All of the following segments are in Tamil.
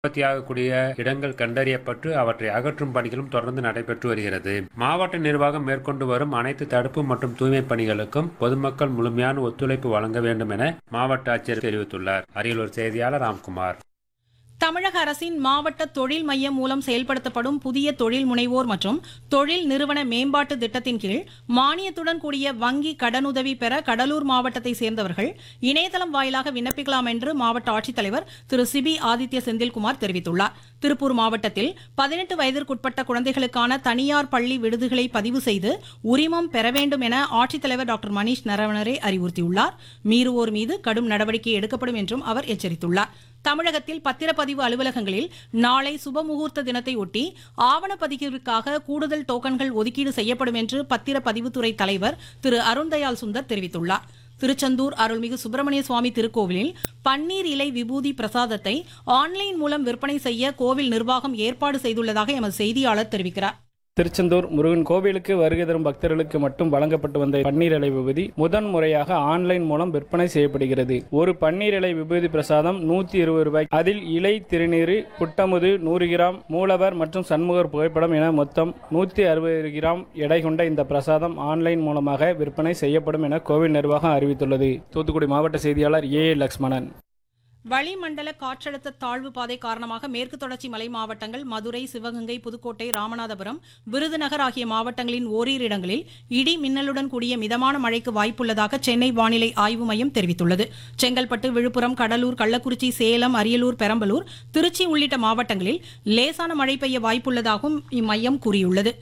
உற்பத்தியாகக்கூடிய இடங்கள் கண்டறியப்பட்டு அவற்றை அகற்றும் பணிகளும் தொடர்ந்து நடைபெற்று வருகிறது மாவட்ட நிர்வாகம் மேற்கொண்டு வரும் அனைத்து தடுப்பு மற்றும் தூய்மை பணிகளுக்கும் பொதுமக்கள் முழுமையான ஒத்துழைப்பு வழங்க வேண்டும் என மாவட்ட ஆட்சியர் தெரிவித்துள்ளார் அரியலூர் செய்தியாளர் ராம்குமார் தமிழக அரசின் மாவட்ட தொழில் மையம் மூலம் செயல்படுத்தப்படும் புதிய தொழில் முனைவோர் மற்றும் தொழில் நிறுவன மேம்பாட்டு திட்டத்தின் கீழ் மானியத்துடன் கூடிய வங்கி கடனுதவி பெற கடலூர் மாவட்டத்தை சேர்ந்தவர்கள் இணையதளம் வாயிலாக விண்ணப்பிக்கலாம் என்று மாவட்ட ஆட்சித்தலைவர் திரு சிபி ஆதித்ய செந்தில்குமார் தெரிவித்துள்ளார் திருப்பூர் மாவட்டத்தில் பதினெட்டு வயதிற்குட்பட்ட குழந்தைகளுக்கான தனியார் பள்ளி விடுதிகளை பதிவு செய்து உரிமம் பெற வேண்டும் என ஆட்சித்தலைவர் டாக்டர் மணீஷ் நரவணரே அறிவுறுத்தியுள்ளார் மீறுவோர் மீது கடும் நடவடிக்கை எடுக்கப்படும் என்றும் அவர் எச்சரித்துள்ளார் தமிழகத்தில் பத்திரப்பதிவு அலுவலகங்களில் நாளை சுபமுகூர்த்த தினத்தை ஒட்டி ஆவணப்பதிவிற்காக கூடுதல் டோக்கன்கள் ஒதுக்கீடு செய்யப்படும் என்று பத்திரப்பதிவுத்துறை தலைவர் திரு அருண்தயாள் சுந்தர் தெரிவித்துள்ளார் திருச்செந்தூர் அருள்மிகு சுப்பிரமணிய சுவாமி திருக்கோவிலில் பன்னீர் இலை விபூதி பிரசாதத்தை ஆன்லைன் மூலம் விற்பனை செய்ய கோவில் நிர்வாகம் ஏற்பாடு செய்துள்ளதாக எமது செய்தியாளர் தெரிவிக்கிறார் திருச்செந்தூர் முருகன் கோவிலுக்கு வருகை தரும் பக்தர்களுக்கு மட்டும் வழங்கப்பட்டு வந்த பன்னீர் இலை விபூதி முதன் முறையாக ஆன்லைன் மூலம் விற்பனை செய்யப்படுகிறது ஒரு பன்னீர் இலை விபூதி பிரசாதம் நூத்தி இருபது ரூபாய் அதில் இலை திருநீறு புட்டமுது நூறு கிராம் மூலவர் மற்றும் சண்முகர் புகைப்படம் என மொத்தம் நூத்தி அறுபது கிராம் எடை கொண்ட இந்த பிரசாதம் ஆன்லைன் மூலமாக விற்பனை செய்யப்படும் என கோவில் நிர்வாகம் அறிவித்துள்ளது தூத்துக்குடி மாவட்ட செய்தியாளர் ஏ லக்ஷ்மணன் வளிமண்டல காற்றழுத்த தாழ்வு பாதை காரணமாக மேற்கு தொடர்ச்சி மலை மாவட்டங்கள் மதுரை சிவகங்கை புதுக்கோட்டை ராமநாதபுரம் விருதுநகர் ஆகிய மாவட்டங்களின் ஓரிரு இடங்களில் இடி மின்னலுடன் கூடிய மிதமான மழைக்கு வாய்ப்புள்ளதாக சென்னை வானிலை ஆய்வு மையம் தெரிவித்துள்ளது செங்கல்பட்டு விழுப்புரம் கடலூர் கள்ளக்குறிச்சி சேலம் அரியலூர் பெரம்பலூர் திருச்சி உள்ளிட்ட மாவட்டங்களில் லேசான மழை பெய்ய வாய்ப்புள்ளதாகவும் இம்மையம் கூறியுள்ளது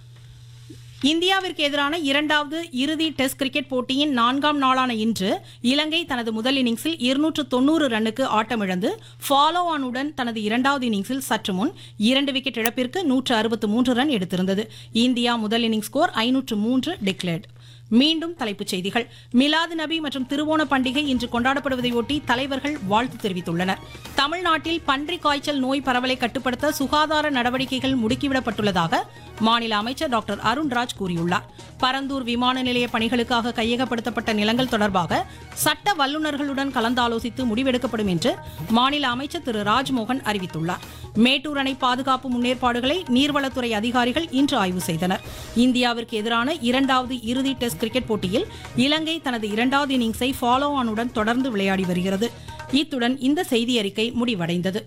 இந்தியாவிற்கு எதிரான இரண்டாவது இறுதி டெஸ்ட் கிரிக்கெட் போட்டியின் நான்காம் நாளான இன்று இலங்கை தனது முதல் இன்னிங்ஸில் இருநூற்று தொன்னூறு ரன்னுக்கு ஆட்டமிழந்து ஃபாலோ ஆனுடன் தனது இரண்டாவது இன்னிங்ஸில் சற்று முன் இரண்டு விக்கெட் இழப்பிற்கு நூற்று அறுபத்து மூன்று ரன் எடுத்திருந்தது இந்தியா முதல் இன்னிங்ஸ் ஸ்கோர் ஐநூற்று மூன்று டிக்ளேர்ட் மீண்டும் தலைப்புச் செய்திகள் மிலாது நபி மற்றும் திருவோண பண்டிகை இன்று கொண்டாடப்படுவதையொட்டி தலைவர்கள் வாழ்த்து தெரிவித்துள்ளனர் தமிழ்நாட்டில் பன்றி காய்ச்சல் நோய் பரவலை கட்டுப்படுத்த சுகாதார நடவடிக்கைகள் முடுக்கிவிடப்பட்டுள்ளதாக மாநில அமைச்சர் டாக்டர் அருண்ராஜ் கூறியுள்ளார் பரந்தூர் விமான நிலைய பணிகளுக்காக கையகப்படுத்தப்பட்ட நிலங்கள் தொடர்பாக சட்ட வல்லுநர்களுடன் கலந்தாலோசித்து முடிவெடுக்கப்படும் என்று மாநில அமைச்சர் திரு ராஜ்மோகன் அறிவித்துள்ளார் மேட்டூர் அணை பாதுகாப்பு முன்னேற்பாடுகளை நீர்வளத்துறை அதிகாரிகள் இன்று ஆய்வு செய்தனர் இந்தியாவிற்கு எதிரான இரண்டாவது இறுதி டெஸ்ட் கிரிக்கெட் போட்டியில் இலங்கை தனது இரண்டாவது இன்னிங்ஸை ஃபாலோ ஆனுடன் தொடர்ந்து விளையாடி வருகிறது இத்துடன் இந்த செய்தி அறிக்கை முடிவடைந்தது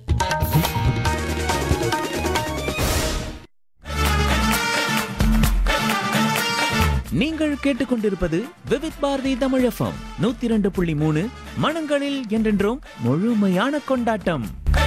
நீங்கள் கேட்டுக்கொண்டிருப்பது விவித் பாரதி தமிழ் எஃப்எம் நூத்தி இரண்டு புள்ளி மூணு மனங்களில் என்றென்றும் முழுமையான கொண்டாட்டம்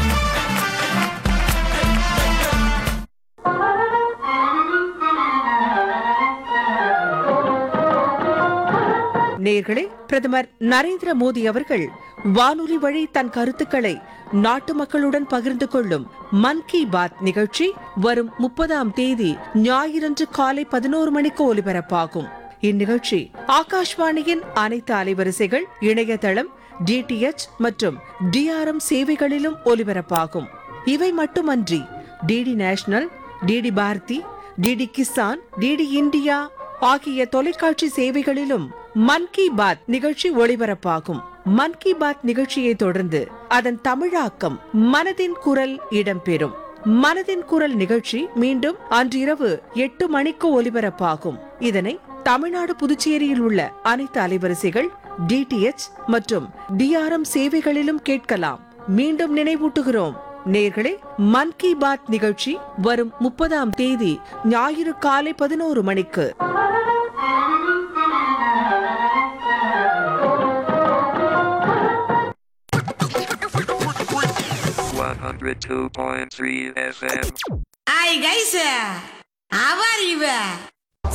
நேர்களே பிரதமர் நரேந்திர மோடி அவர்கள் வானொலி வழி தன் கருத்துக்களை நாட்டு மக்களுடன் பகிர்ந்து கொள்ளும் மன் கி பாத் நிகழ்ச்சி வரும் முப்பதாம் தேதி ஞாயிறன்று காலை பதினோரு மணிக்கு ஒலிபரப்பாகும் இந்நிகழ்ச்சி ஆகாஷ்வாணியின் அனைத்து அலைவரிசைகள் இணையதளம் டிடிஎச் மற்றும் டிஆர்எம் சேவைகளிலும் ஒலிபரப்பாகும் இவை மட்டுமன்றி D D national D D Bharati D D Kisan D D India ஆகிய தொலைக்காட்சி சேவைகளிலும் மன் கி பாத் நிகழ்ச்சி ஒளிபரப்பாகும் மன் கி பாத் நிகழ்ச்சியை தொடர்ந்து அதன் தமிழாக்கம் மனதின் குரல் இடம்பெறும் மனதின் குரல் நிகழ்ச்சி மீண்டும் அன்றிரவு எட்டு மணிக்கு ஒலிபரப்பாகும் இதனை தமிழ்நாடு புதுச்சேரியில் உள்ள அனைத்து அலைவரிசைகள் டிடிஎச் மற்றும் டிஆர்எம் சேவைகளிலும் கேட்கலாம் மீண்டும் நினைவூட்டுகிறோம் நேர்களே மன் கி பாத் நிகழ்ச்சி வரும் முப்பதாம் தேதி ஞாயிறு காலை பதினோரு மணிக்கு One hundred two point three FM. Hi guys, how are you?